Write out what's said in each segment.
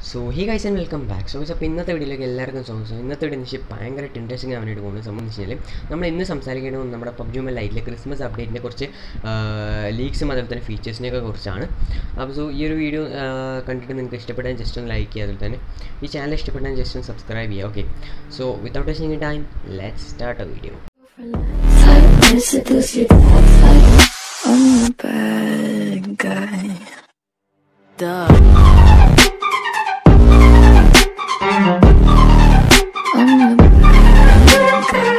So hi guys and welcome back so അപ്പോൾ ഇന്നത്തെ വീഡിയോയിലേക്ക് എല്ലാവർക്കും സ്വാഗതം സോ ഇന്നത്തെ വീഡിയോ എന്ന് വെച്ചാൽ ഭയങ്കരമായിട്ട് ഇൻട്രസ്റ്റിംഗ് ആവാനായിട്ട് പോകുന്നത് സംബന്ധം വെച്ച് കഴിഞ്ഞാൽ നമ്മൾ ഇന്ന് സംസാരിക്കുന്നത് നമ്മുടെ പബ്ജി മൊബൈൽ ലൈറ്റിലെ ക്രിസ്മസ് അപ്ഡേറ്റിനെ കുറിച്ച് ലീക്സും അതുപോലെ തന്നെ ഫീച്ചേഴ്സിനെയൊക്കെ കുറിച്ചാണ് അപ്പോൾ സോ ഈ ഒരു വീഡിയോ കണ്ടിട്ട് നിങ്ങൾക്ക് ഇഷ്ടപ്പെട്ടാൽ ജസ്റ്റ് ഒന്ന് ലൈക്ക് ചെയ്യുക അതുപോലെ തന്നെ ഈ ചാനൽ ഇഷ്ടപ്പെട്ടാൽ ജസ്റ്റ് ഒന്ന് സബ്സ്ക്രൈബ് ചെയ്യുക okay so without wasting time let start a video Try to seduce you. Like, I'm a bad guy. Duh. I'm a bad guy.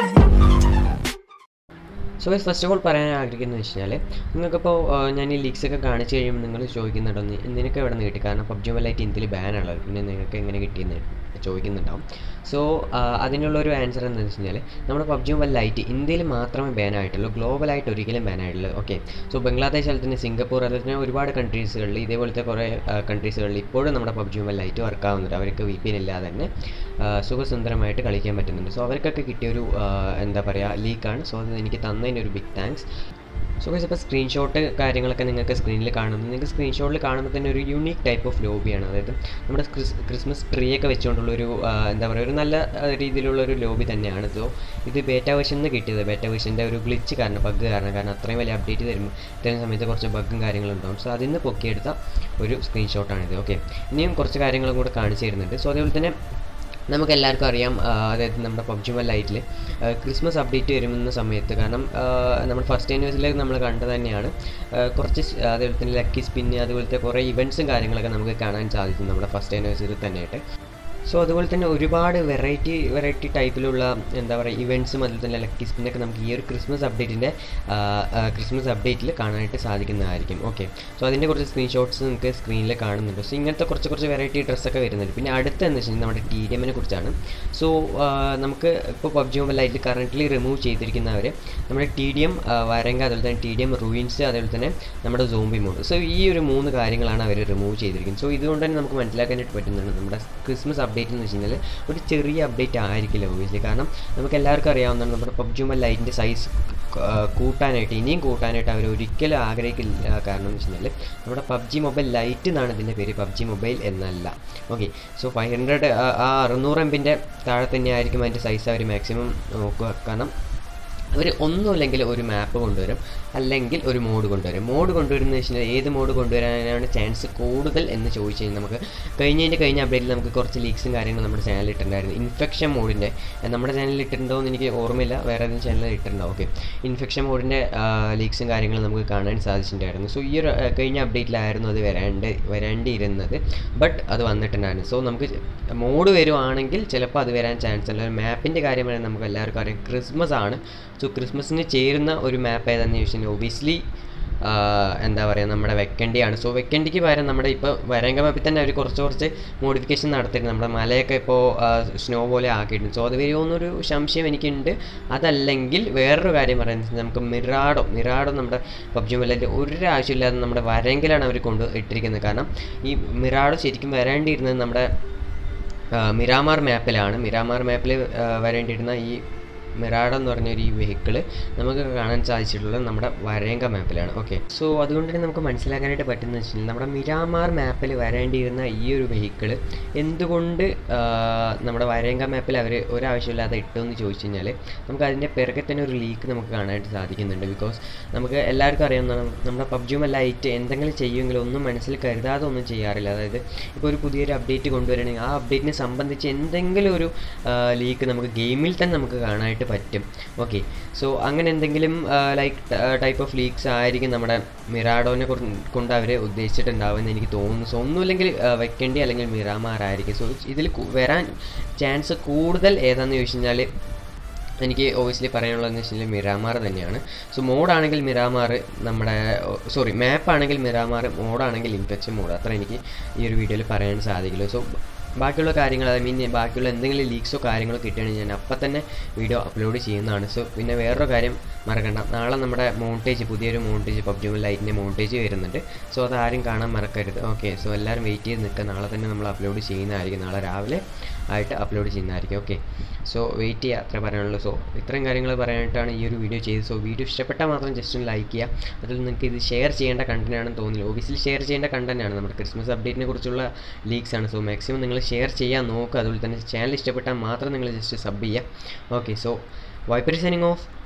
So first of all പറയാൻ ആഗ്രഹിക്കുന്നത് വെച്ച് കഴിഞ്ഞാൽ നിങ്ങൾക്കിപ്പോൾ ഞാൻ ഈ ലീക്സ് ഒക്കെ കാണിച്ചു കഴിയുമ്പോൾ നിങ്ങൾ ചോദിക്കുന്നുണ്ടോ "നി- നിനക്ക് എവിടെ നിന്ന് കിട്ടി കാരണം പബ്ജി മൊബൈലായിട്ട് ഇന്ത്യയിൽ ബാനാണുള്ളത് പിന്നെ നിങ്ങൾക്ക് എങ്ങനെ കിട്ടിയെന്ന് ചോദിക്കുന്നുണ്ടാവും സോ അതിനുള്ള ഒരു ആൻസർ എന്താണെന്ന് വെച്ച് കഴിഞ്ഞാൽ നമ്മുടെ പബ്ജി മൊബൈൽ ലൈറ്റ് ഇന്ത്യയിൽ മാത്രമേ ബാൻ ആയിട്ടുള്ളൂ ഗ്ലോബലായിട്ട് ഒരിക്കലും ബാൻ ആയിട്ടുള്ളൂ ഓക്കെ സോ ബംഗ്ലാദേശ് അതുപോലെ തന്നെ സിംഗപ്പൂർ അതുപോലെ തന്നെ ഒരുപാട് കൺട്രീസുകളിൽ ഇതേപോലത്തെ കുറേ കൺട്രീസുകളിൽ ഇപ്പോഴും നമ്മുടെ പബ്ജി മൊബൈൽ ലൈറ്റ് വർക്ക് ആവുന്നുണ്ട് അവർക്ക് വി പി എൻ ഇല്ലാതെ തന്നെ ആ, സുഖസുന്ദരമായിട്ട് കളിക്കാൻ പറ്റുന്നുണ്ട് സോ അവർക്കൊക്കെ കിട്ടിയൊരു ആ, എന്താ പറയുക ലീക്കാണ് സോ അത് എനിക്ക് തന്നതിന് ഒരു ബിഗ് താങ്ക്സ് സോ ഗൈസ് ഇപ്പോൾ സ്ക്രീൻഷോട്ട് കാര്യങ്ങളൊക്കെ നിങ്ങൾക്ക് സ്ക്രീനിൽ കാണുന്നത് നിങ്ങൾക്ക് സ്ക്രീൻഷോട്ടിൽ കാണുമ്പോൾ തന്നെ ഒരു യൂണീക്ക് ടൈപ്പ് ഓഫ് ലോബിയാണ് അതായത് നമ്മുടെ ക്രിസ് ക്രിസ്മസ് ട്രീ ഒക്കെ വെച്ചുകൊണ്ടുള്ള ഒരു ആ, എന്താ പറയുക ഒരു നല്ല ആ, രീതിയിലുള്ള ഒരു ലോബി തന്നെയാണ് സോ ഇത് ബേറ്റ വേർഷൻ നിന്ന് കിട്ടിയത് ബേറ്റ വേർഷൻ്റെ ഒരു ഗ്ലിച്ച് കാരണം ബഗ് കാരണം കാരണം അത്രയും വലിയ അപ്ഡേറ്റ് തരുമ്പോൾ ഇത്രയും സമയത്ത് കുറച്ച് ബഗ്ഗും കാര്യങ്ങളും ഉണ്ടാവും സോ അതിൽ നിന്ന് പൊക്കിയെടുത്ത ഒരു സ്ക്രീൻഷോട്ടാണിത് ഓക്കെ ഇനിയും കുറച്ച് കാര്യങ്ങളും കൂടെ കാണിച്ചു തരുന്നുണ്ട് സോ അതേപോലെ തന്നെ നമുക്ക് എല്ലാവർക്കും അറിയാം ആ, അതായത് നമ്മുടെ പബ്ജി മൊബൈൽ ലൈറ്റിൽ ക്രിസ്മസ് അപ്ഡേറ്റ് വരുന്ന സമയത്ത് കാരണം ആ, നമ്മൾ ഫസ്റ്റ് ആനിവേഴ്സറിയിൽ നമ്മൾ കണ്ടത് തന്നെയാണ് ആ, കുറച്ച് സ്- അതേപോലെ തന്നെ ലക്കി സ്പിന്ന് അതുപോലത്തെ കുറേ ഇവൻറ്റ്സും കാര്യങ്ങളൊക്കെ നമുക്ക് കാണാൻ സാധിക്കും നമ്മുടെ ഫസ്റ്റ് ആനിവേഴ്സറി തന്നെയായിട്ട് സോ അതുപോലെ തന്നെ ഒരുപാട് വെറൈറ്റി വെറൈറ്റി ടൈപ്പിലുള്ള എന്താ പറയുക ഇവൻറ്റ്സും അതുപോലെ തന്നെ ലക്കി സ്പിന്നൊക്കെ നമുക്ക് ഈ ഒരു ക്രിസ്മസ് അപ്ഡേറ്റിൻ്റെ ക്രിസ്മസ് അപ്ഡേറ്റിൽ കാണാനായിട്ട് സാധിക്കുന്നതായിരിക്കും ഓക്കെ സോ അതിൻ്റെ കുറച്ച് സ്ക്രീൻഷോട്ട്സ് നിങ്ങൾക്ക് സ്ക്രീനിൽ കാണുന്നുണ്ട് സോ ഇങ്ങനത്തെ കുറച്ച് കുറച്ച് വെറൈറ്റി ഡ്രസ്സൊക്കെ വരുന്നുണ്ട് പിന്നെ അടുത്ത എന്ന് വെച്ചാൽ നമ്മുടെ ടി ഡി എമ്മിനെ കുറിച്ചാണ് സോ നമുക്ക് ഇപ്പോൾ പബ്ജി മൊബൈൽ ലൈറ്റിൽ കറൻ്റ്ലി റിമൂവ് ചെയ്തിരിക്കുന്നവർ നമ്മുടെ ടി ഡി എം വരങ്ക അതുപോലെ തന്നെ ടി ഡി എം റൂയിൻസ് അതുപോലെ തന്നെ നമ്മുടെ സോംബി മോഡ് സോ ഈ ഒരു മൂന്ന് കാര്യങ്ങളാണ് അവർ റിമൂവ് ചെയ്തിരിക്കുന്നത് സോ ഇതുകൊണ്ട് തന്നെ നമുക്ക് മനസ്സിലാക്കാനായിട്ട് പറ്റുന്നുണ്ട് നമ്മുടെ ക്രിസ്മസ് അപ്ഡേറ്റ് എന്ന് വെച്ച് കഴിഞ്ഞാൽ ഒരു ചെറിയ അപ്ഡേറ്റ് ആയിരിക്കില്ല ഒബിയസ്ലി കാരണം നമുക്ക് എല്ലാവർക്കും അറിയാവുന്നതാണ് നമ്മുടെ പബ്ജി മൊബൈൽ ലൈറ്റിൻ്റെ സൈസ് കൂട്ടാനായിട്ട് ഇനിയും കൂട്ടാനായിട്ട് അവർ ഒരിക്കലും ആഗ്രഹിക്കില്ല കാരണം എന്ന് വെച്ച് കഴിഞ്ഞാൽ നമ്മുടെ പബ്ജി മൊബൈൽ ലൈറ്റ് എന്നാണ് ഇതിൻ്റെ പേര് പബ്ജി മൊബൈൽ എന്നല്ല ഓക്കെ സോ ഫൈവ് ഹൺഡ്രഡ് ആ അറുന്നൂറ് എമ്പിൻ്റെ താഴെ തന്നെ ആയിരിക്കും അതിൻ്റെ സൈസ് അവർ മാക്സിമം നോക്കുക കാരണം അവർ ഒന്നുമില്ലെങ്കിൽ ഒരു മാപ്പ് കൊണ്ടുവരും അല്ലെങ്കിൽ ഒരു മോഡ് കൊണ്ടുവരും മോഡ് കൊണ്ടുവരുന്ന വെച്ച് കഴിഞ്ഞാൽ ഏത് മോഡ് കൊണ്ടുവരാനാണ് ചാൻസ് കൂടുതൽ എന്ന് ചോദിച്ചു കഴിഞ്ഞാൽ നമുക്ക് കഴിഞ്ഞതിൻ്റെ കഴിഞ്ഞ അപ്ഡേറ്റിൽ നമുക്ക് കുറച്ച് ലീക്സും കാര്യങ്ങളും നമ്മുടെ ചാനലിൽ ഇട്ടിട്ടുണ്ടായിരുന്നു ഇൻഫെക്ഷൻ മോഡിൻ്റെ നമ്മുടെ ചാനലിൽ ഇട്ടിട്ടുണ്ടോ എന്ന് എനിക്ക് ഓർമ്മയില്ല വേറെ ഏതെങ്കിലും ചാനലിൽ ഇട്ടിട്ടുണ്ടാവും ഓക്കെ ഇൻഫെക്ഷൻ മോഡിൻ്റെ ലീക്സും കാര്യങ്ങളും നമുക്ക് കാണാൻ സാധിച്ചിട്ടുണ്ടായിരുന്നു സോ ഈ ഒരു ആ, കഴിഞ്ഞ അപ്ഡേറ്റിലായിരുന്നു അത് വരാണ്ട് വരേണ്ടിയിരുന്നത് ബട്ട് അത് വന്നിട്ടുണ്ടായിരുന്നു സോ നമുക്ക് മോഡ് വരുവാണെങ്കിൽ ചിലപ്പോൾ അത് വരാൻ ചാൻസ് ഉണ്ട് മാപ്പിൻ്റെ കാര്യം പറയാൻ നമുക്ക് എല്ലാവർക്കും അറിയാം ക്രിസ്മസ് ആണ് സോ ക്രിസ്മസിന് ചേരുന്ന ഒരു മാപ്പ് ഏതാണെന്ന് ചോദിച്ചാൽ ഒബിയസ്ലി എന്താ പറയുക നമ്മുടെ വെക്കൻഡിയാണ് സോ വെക്കൻഡിക്ക് പകരം നമ്മുടെ ഇപ്പോൾ വരങ്ക മാപ്പിൽ തന്നെ അവർ കുറച്ച് കുറച്ച് മോഡിഫിക്കേഷൻ നടത്തിയിട്ടുണ്ട് നമ്മുടെ മലയൊക്കെ ഇപ്പോൾ സ്നോ പോലെ ആക്കിയിട്ടുണ്ട് സോ അത് വരുമോയെന്നൊരു സംശയം എനിക്കുണ്ട് അതല്ലെങ്കിൽ വേറൊരു കാര്യം പറയുന്നത് നമുക്ക് മിറാഡോ മിറാഡോ നമ്മുടെ പബ്ജി മൊബൈലിൽ ഒരു ആവശ്യമില്ലാതെ നമ്മുടെ വരങ്കിലാണ് അവർ കൊണ്ട് ഇട്ടിരിക്കുന്നത് കാരണം ഈ മിറാഡോ ശരിക്കും വരേണ്ടിയിരുന്നത് നമ്മുടെ ആ, മിറാമാർ മാപ്പിലാണ് മിറാമാർ മാപ്പിൽ വരേണ്ടിയിരുന്ന ഈ മിറാഡ എന്ന് പറഞ്ഞ ഒരു ഈ വെഹിക്കിള് നമുക്ക് കാണാൻ സാധിച്ചിട്ടുള്ളത് നമ്മുടെ വരേങ്ക മാപ്പിലാണ് ഓക്കെ സോ അതുകൊണ്ട് തന്നെ നമുക്ക് മനസ്സിലാക്കാനായിട്ട് പറ്റുന്ന വെച്ചാൽ നമ്മുടെ മിരാമാർ മാപ്പിൽ വരേണ്ടിയിരുന്ന ഈ ഒരു വെഹിക്കിള് എന്തുകൊണ്ട് ആ, നമ്മുടെ വരേങ്ക മാപ്പിൽ അവർ ഒരാവശ്യമില്ലാതെ ഇട്ടു എന്ന് ചോദിച്ചു കഴിഞ്ഞാൽ നമുക്ക് അതിൻ്റെ പിറകെ തന്നെ ഒരു ലീക്ക് നമുക്ക് കാണാനായിട്ട് സാധിക്കുന്നുണ്ട് ബിക്കോസ് നമുക്ക് എല്ലാവർക്കും അറിയാവുന്നതാണ് നമ്മുടെ പബ്ജി ലൈറ്റ് എന്തെങ്കിലും ചെയ്യുമെങ്കിലും ഒന്നും മനസ്സിൽ കരുതാതെ ഒന്നും ചെയ്യാറില്ല അതായത് ഇപ്പോൾ ഒരു പുതിയൊരു അപ്ഡേറ്റ് കൊണ്ടുവരികയാണെങ്കിൽ ആ അപ്ഡേറ്റിനെ സംബന്ധിച്ച് എന്തെങ്കിലും ഒരു ലീക്ക് നമുക്ക് ഗെയിമിൽ തന്നെ നമുക്ക് കാണാനായിട്ട് പറ്റും ഓക്കെ സോ അങ്ങനെ എന്തെങ്കിലും ലൈക്ക് ടൈപ്പ് ഓഫ് ലീക്സ് ആയിരിക്കും നമ്മുടെ മിറാഡോനെ കൊണ്ട് അവർ ഉദ്ദേശിച്ചിട്ടുണ്ടാവുമെന്ന് എനിക്ക് തോന്നുന്നു സോ ഒന്നുമില്ലെങ്കിൽ വെക്കേണ്ടി അല്ലെങ്കിൽ മിറാമാർ ആയിരിക്കും സോ ഇതിൽ വരാൻ ചാൻസ് കൂടുതൽ ഏതാണെന്ന് ചോദിച്ചു കഴിഞ്ഞാൽ എനിക്ക് ഓബിയസ്ലി പറയാനുള്ളതെന്ന് വെച്ച് കഴിഞ്ഞാൽ മിറാമാർ തന്നെയാണ് സോ മോഡാണെങ്കിൽ മിറാമാർ നമ്മുടെ സോറി മാപ്പ് ആണെങ്കിൽ മിറാമാർ മോഡാണെങ്കിൽ ഇൻഫെക്ഷൻ മോഡ് അത്ര എനിക്ക് ഈ ഒരു വീഡിയോയിൽ പറയാൻ സാധിക്കുള്ളൂ സോ ബാക്കിയുള്ള കാര്യങ്ങൾ ഐ മീൻ ബാക്കിയുള്ള എന്തെങ്കിലും ലീക്സോ കാര്യങ്ങളോ കിട്ടുകയാണെങ്കിൽ ഞാൻ അപ്പം തന്നെ വീഡിയോ അപ്ലോഡ് ചെയ്യുന്നതാണ് സോ പിന്നെ വേറൊരു കാര്യം മറക്കണ്ട നാളെ നമ്മുടെ മോണ്ടേജ് പുതിയൊരു മോണ്ടേജ് പബ്ജി ലൈറ്റിൻ്റെ മോണ്ടേജ് വരുന്നുണ്ട് സോ അതാരും കാണാൻ മറക്കരുത് ഓക്കെ സോ എല്ലാവരും വെയിറ്റ് ചെയ്ത് നിൽക്കുക നാളെ തന്നെ നമ്മൾ അപ്ലോഡ് ചെയ്യുന്നതായിരിക്കും നാളെ രാവിലെ ആയിട്ട് അപ്ലോഡ് ചെയ്യുന്നതായിരിക്കും ഓക്കെ സോ വെയിറ്റ് ചെയ്യുക അത്രേ പറയാനുള്ളൂ സോ ഇത്രയും കാര്യങ്ങൾ പറയാനായിട്ടാണ് ഈ ഒരു വീഡിയോ ചെയ്തത് സോ വീഡിയോ ഇഷ്ടപ്പെട്ടാൽ മാത്രം ജസ്റ്റ് ഒന്ന് ലൈക്ക് ചെയ്യുക അതിൽ നിങ്ങൾക്ക് ഇത് ഷെയർ ചെയ്യേണ്ട കണ്ടന്റ് ആണെന്ന് തോന്നില്ല ഓബിയസ്ലി ഷെയർ ചെയ്യേണ്ട കണ്ടന്റ് ആണ് നമ്മുടെ ക്രിസ്മസ് അപ്ഡേറ്റിനെ കുറിച്ചുള്ള ലീക്സ് ആണ് സോ മാക്സിമം നിങ്ങൾ ഷെയർ ചെയ്യാൻ നോക്കുക അതുപോലെ തന്നെ ചാനൽ ഇഷ്ടപ്പെട്ടാൽ മാത്രം നിങ്ങൾ ജസ്റ്റ് സബ് ചെയ്യുക ഓക്കെ സോ വൈപ്പറി സൈനിങ് ഓഫ്